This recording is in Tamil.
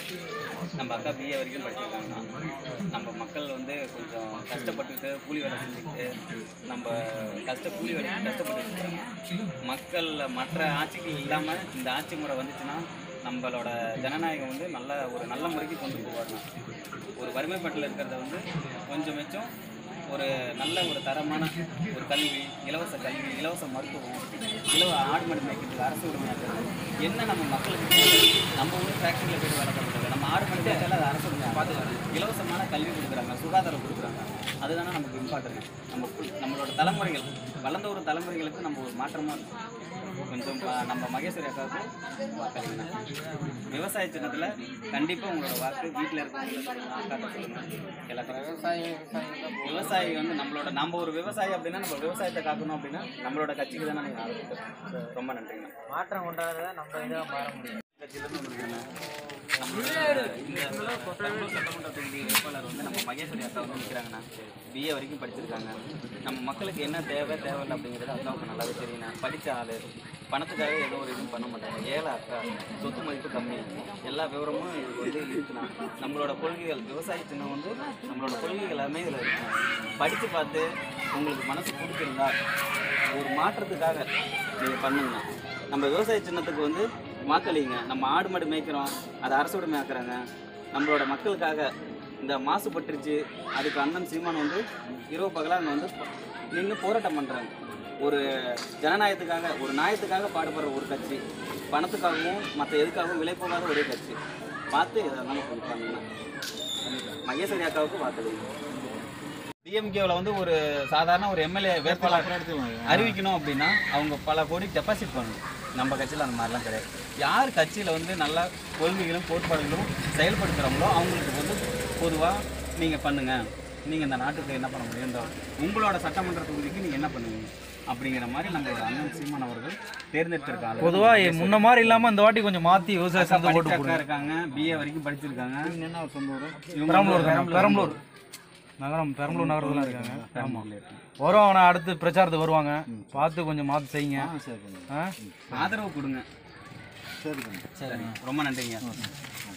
நம்ம அக்கா பிஏ வரைக்கும் படிச்சிருக்காங்கன்னா நம்ம மக்கள் வந்து கொஞ்சம் கஷ்டப்பட்டுட்டு கூலி வேலை செஞ்சுக்கிட்டு நம்ம கஷ்ட கூலி வேலை கஷ்டப்பட்டு இருக்காங்க மக்கள் மற்ற ஆட்சிகள் இல்லாமல் இந்த ஆட்சி முறை வந்துச்சுன்னா நம்மளோட ஜனநாயகம் வந்து நல்ல ஒரு நல்ல முறைக்கு கொண்டு போவாங்க ஒரு வறுமைப்பட்டில் இருக்கிறத வந்து கொஞ்சம் மிச்சம் ஒரு நல்ல ஒரு தரமான ஒரு கல்வி இலவச கல்வி இலவச மருத்துவம் இலவ ஆடு மாடு மேய்க்கிறதுக்கு அரசு உரிமையாக்குறது என்ன நம்ம மக்களுக்கு தேவை? நம்ம ஊர் ஃபேக்ட்ரியில் போய் வேலை பண்ணுறது நம்ம ஆடு மாடு மேய்ச்சாலும் அது அரசு உரிமை பார்த்துக்கலாம் இலவசமான கல்வி கொடுக்குறாங்க சுகாதாரம் கொடுக்குறாங்க அதுதானே நமக்கு இம்பார்ட்டன்ட் நம்ம full- நம்மளோட தலைமுறைகள் வளர்ந்த ஒரு தலைமுறைகளுக்கு நம்ம ஒரு மாற்றமாக இருக்கும் கொஞ்சம் ப- நம்ம மகேஸ்வரி அக்காவுக்கு வாக்களிங்க விவசாய சின்னத்தில் கண்டிப்பாக உங்களோட வாக்கு வீட்டில் இருக்கவங்களுக்கு சொல்லுங்க அக்காட்ட சொல்லுங்க எல்லாத்தையும் விவசாயம் விவசாயம் விவசாயி வந்து நம்மளோட நம்ம ஒரு விவசாயி அப்படின்னா நம்ம விவசாயத்தை காக்கணும் அப்படின்னா நம்மளோட கட்சிக்கு தானே நீங்கள் ஆரம்பிக்கிறோம் ரொம்ப நன்றிங்க மாற்றம் கொண்டாடுறத நம்ம இதாக மாற முடியும் கட்சியிலேருந்து வந்திருக்காங்க நம்மளோட இந்த பெரம்பலூர் சட்டமன்ற தொகுதி வேட்பாளர் வந்து நம்ம மகேஸ்வரி அக்கா வந்து நிற்கிறாங்கண்ணா பிஏ வரைக்கும் படிச்சிருக்காங்க நம்ம மக்களுக்கு என்ன தேவை தேவையில்லை அப்படிங்கிறது அக்காவுக்கு நல்லாவே தெரியுண்ணா படித்த ஆள் பணத்துக்காக எதுவும் ஒரு இதுவும் பண்ண மாட்டாங்க ஏழை அக்கா சொத்து மதிப்பு கம்மி எல்லா விவரமும் இதுக்கு வந்து இருக்குண்ணா நம்மளோட கொள்கைகள் விவசாய சின்னம் வந்து நம்மளோட கொள்கைகள் எல்லாமே இதில் இருக்கும் படித்து பார்த்து உங்களுக்கு மனசு பிடிச்சிருந்தா ஒரு மாற்றத்துக்காக நீங்கள் பண்ணுங்கண்ணா நம்ம விவசாய சின்னத்துக்கு வந்து வாக்களிங்க நம்ம ஆடு மாடு மேய்க்கிறோம் அதை அரசு உடைமை ஆக்குறாங்க நம்மளோட மக்களுக்காக இந்த மாசுபட்டுருச்சு அதுக்கு அண்ணன் சீமான் வந்து இரவு பகலாக அங்கே வந்து நின்று போராட்டம் பண்ணுறாங்க ஒரு ஜனநாயகத்துக்காக ஒரு நியாயத்துக்காக பாடுபடுற ஒரு கட்சி பணத்துக்காகவும் மற்ற எதுக்காகவும் விலை போகாத ஒரே கட்சி பார்த்து இதை நம்ம கொஞ்சம் பண்ணுங்க மகேஸ்வரி அக்காவுக்கு வாக்களிங்க டிஎம்கேவில் வந்து ஒரு சாதாரண ஒரு எம்எல்ஏ வேட்பாளர் அறிவிக்கணும் அப்படின்னா அவங்க பல கோடி டெபாசிட் பண்ணணும் நம்ம கட்சியில் அந்த மாதிரிலாம் கிடையாது யார் கட்சியில் வந்து நல்ல கொள்கைகளும் கோட்பாடுகளும் செயல்படுத்துகிறாங்களோ அவங்களுக்கு வந்து பொதுவாக நீங்கள் பண்ணுங்கள் நீங்கள் இந்த நாட்டுக்கு என்ன பண்ண முடியும் இந்த உங்களோட சட்டமன்ற தொகுதிக்கு நீங்கள் என்ன பண்ணுவீங்க அப்படிங்கிற மாதிரி நம்மளோட அண்ணன் சீமான் அவர்கள் தேர்ந்தெடுத்திருக்காங்க பொதுவா முன்ன மாதிரி இல்லாம இந்த வாட்டி கொஞ்சம் மாத்தி விவசாய சந்தை ஓட்டு படிச்ச போடுங்க அக்கா இருக்காங்க பிஏ வரைக்கும் படிச்சிருக்காங்க என்ன சொந்த ஊர் இவங்க பெரம்பலூர் வந்து தானே? பெரம்பலூர் நகரம் பெரம்பலூர் நகரத்துல இருக்காங்க ஆமா பெரம்பலூர்ல இருக்காங்க. வரும் ஆனால் அடுத்து பிரச்சாரத்துக்கு வருவாங்க பார்த்து கொஞ்சம் மாற்றி செய்யுங்க ஆ? ஆதரவு கொடுங்க சரி ரொம்ப நன்றிங்க